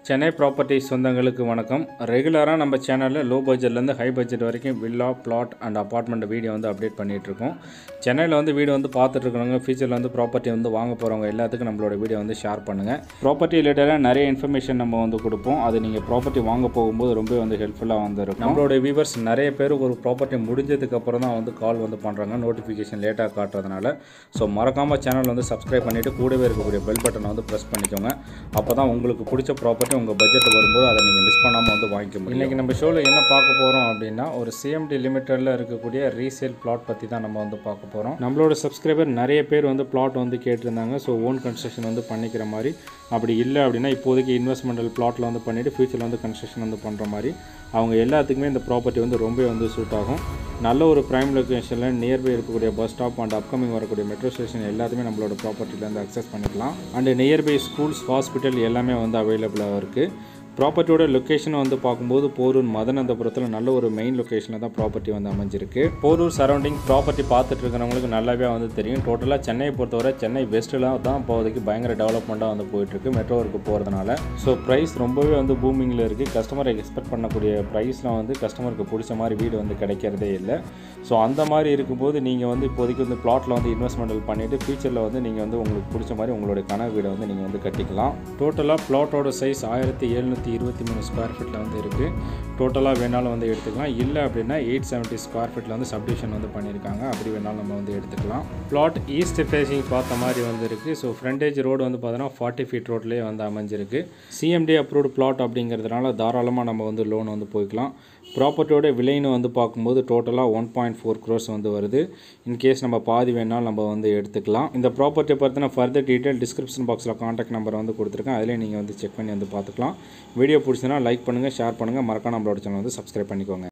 Chennai properties சொந்தங்களுக்கு வணக்கம் ரெகுலராக நம்ம சேனலில் லோ பட்ஜெட்லேருந்து ஹை பட்ஜெட் வரைக்கும் villa flat and apartment video வந்து அப்டேட் பண்ணிகிட்டு இருக்கோம் சென்னையில் வந்து வீடு வந்து பார்த்துட்டு இருக்கிறவங்க ஃபியூச்சரில் வந்து ப்ராப்பர்ட்டி வந்து வாங்க போகிறவங்க எல்லாத்துக்கும் நம்மளோட வீடியோ வந்து ஷேர் பண்ணுங்கள் ப்ராப்பர்ட்டி ரிலேட்டடாக நிறைய இன்ஃபர்மேஷன் நம்ம வந்து கொடுப்போம் அது நீங்கள் ப்ராப்பர்ட்டி வாங்க போகும்போது ரொம்ப வந்து ஹெல்ப்ஃபுல்லாக வந்து இருக்கும் நம்மளோட வியூவர்ஸ் நிறைய பேர் ஒரு ப்ராப்பர்ட்டி முடிஞ்சதுக்கு அப்புறம் தான் வந்து கால் வந்து பண்ணுறாங்க நோட்டிஃபிகேஷன் லேட்டாக காட்டுறதுனால ஸோ மறக்காமல் சேனல் வந்து சப்ஸ்கிரைப் பண்ணிவிட்டு கூடவே இருக்கக்கூடிய பெல் பட்டனை வந்து ப்ரெஸ் பண்ணிக்கோங்க அப்போ தான் உங்களுக்கு பிடிச்ச ப்ராப்பர்ட்டி உங்கள் பட்ஜெட்டில் வரும்போது அதை நீங்கள் மிஸ் பண்ணாமல் வந்து வாங்கிக்க முடியும் இன்றைக்கி நம்ம ஷோவில் என்ன பார்க்க போகிறோம் அப்படின்னா ஒரு சிஎம்டி லிமிட்டடில் இருக்கக்கூடிய ரீசேல் பிளாட் பற்றி தான் நம்ம வந்து பார்க்க போகிறோம் நம்மளோட சப்ஸ்கிரைபர் நிறைய பேர் வந்து பிளாட் வந்து கேட்டிருந்தாங்க ஸோ ஓன் கன்ஸ்ட்ரக்ஷன் வந்து பண்ணிக்கிற மாதிரி அப்படி இல்லை அப்படின்னா இப்போதைக்கு இன்வெஸ்ட்மெண்டல் பிளாட்டில் வந்து பண்ணிவிட்டு ஃபியூச்சரில் வந்து கன்ஸ்ட்ரக்ஷன் வந்து பண்ணுற மாதிரி அவங்க எல்லாத்துக்குமே இந்த ப்ராப்பர்ட்டி வந்து ரொம்ப வந்து சூட் ஆகும் நல்ல ஒரு ப்ரைம் லொக்கேஷனில் நியர்பை இருக்கக்கூடிய பஸ் ஸ்டாப் அண்ட் அப்கமிங் வரக்கூடிய மெட்ரோ ஸ்டேஷன் எல்லாத்தையுமே நம்மளோட ப்ராப்பர்ட்டிலேருந்து அக்சஸ் பண்ணிக்கலாம் அண்டு நியர்பை ஸ்கூல்ஸ் ஹாஸ்பிட்டல் எல்லாமே வந்து அவைலபிளாக இருக்குது ப்ராப்பர்ட்டியோட லொக்கேஷன் வந்து பார்க்கும்போது போரூர் மதனந்தபுரத்தில் நல்ல ஒரு மெயின் லொக்கேஷனில் தான் ப்ராப்பர்ட்டி வந்து அமைஞ்சிருக்கு போரூர் சரௌண்டிங் ப்ராப்பர்ட்டி பார்த்துட்டு இருக்கிறவங்களுக்கு நல்லாவே வந்து தெரியும் டோட்டலாக சென்னையை பொறுத்தவரை சென்னை வெஸ்ட்டில் தான் இப்போதைக்கு பயங்கர டெவலப்மெண்ட்டாக வந்து போயிட்டுருக்கு மெட்ரோவுக்கு போகிறதுனால ஸோ ப்ரைஸ் ரொம்பவே வந்து பூமிங்கில் இருக்குது கஸ்டமர் எக்ஸ்பெக்ட் பண்ணக்கூடிய ப்ரைஸ்லாம் வந்து கஸ்டமருக்கு பிடிச்ச மாதிரி வீடு வந்து கிடைக்கிறதே இல்லை ஸோ அந்த மாதிரி இருக்கும்போது நீங்கள் வந்து இப்போதைக்கு வந்து பிளாட்டில் வந்து இன்வெஸ்ட்மெண்ட் பண்ணிவிட்டு ஃபியூச்சரில் வந்து நீங்கள் வந்து உங்களுக்கு பிடிச்ச மாதிரி உங்களுடைய கனவு வீடை வந்து நீங்கள் வந்து கட்டிக்கலாம் டோட்டலாக பிளாட்டோட சைஸ் ஆயிரத்தி எழுநூற்றி இருபத்தி மூணு ஸ்கொயர் ஃபீட்டில் வந்து இருக்குது டோட்டலாக வேணாலும் வந்து எடுத்துக்கலாம் இல்லை அப்படின்னா எயிட் செவன்ட்டி ஸ்கொயர் ஃபீட்டில் வந்து சப்டிஷன் வந்து பண்ணியிருக்காங்க அப்படி வேணாலும் நம்ம வந்து எடுத்துக்கலாம் பிளாட் ஈஸ்ட் ஃபேஸிங் பார்த்த மாதிரி வந்து இருக்குது ஸோ ஃப்ரண்டேஜ் ரோடு வந்து பார்த்தோன்னா ஃபார்ட்டி ஃபீட் ரோட்லேயே வந்து அமைஞ்சிருக்கு சிஎம்டி அப்ரூவ்டு பிளாட் அப்படிங்கிறதுனால தாராளமாக நம்ம வந்து லோன் வந்து போய்க்கலாம் ப்ராப்பர்ட்டியோட விலைன்னு வந்து பார்க்கும்போது டோட்டலாக ஒன் பாயிண்ட் ஃபோர் க்ரோர்ஸ் வந்து வருது இன்கேஸ் நம்ம பாதி வேணாலும் நம்ம வந்து எடுத்துக்கலாம் இந்த ப்ராப்பர்ட்டியை பற்றின ஃபர்தர் டீட்டெயில் டிஸ்கிரிப்ஷன் பாக்ஸில் காண்டாக்ட் நம்பர் வந்து கொடுத்துருக்கேன் அதிலே நீங்கள் வந்து செக் பண்ணி வந்து பார்த்துக்கலாம் வீடியோ பிடிச்சதுன்னா லைக் பண்ணுங்கள் ஷேர் பண்ணுங்கள் மறக்காம நம்மளோட சேனல் வந்து சப்ஸ்கிரைப் பண்ணிக்கோங்க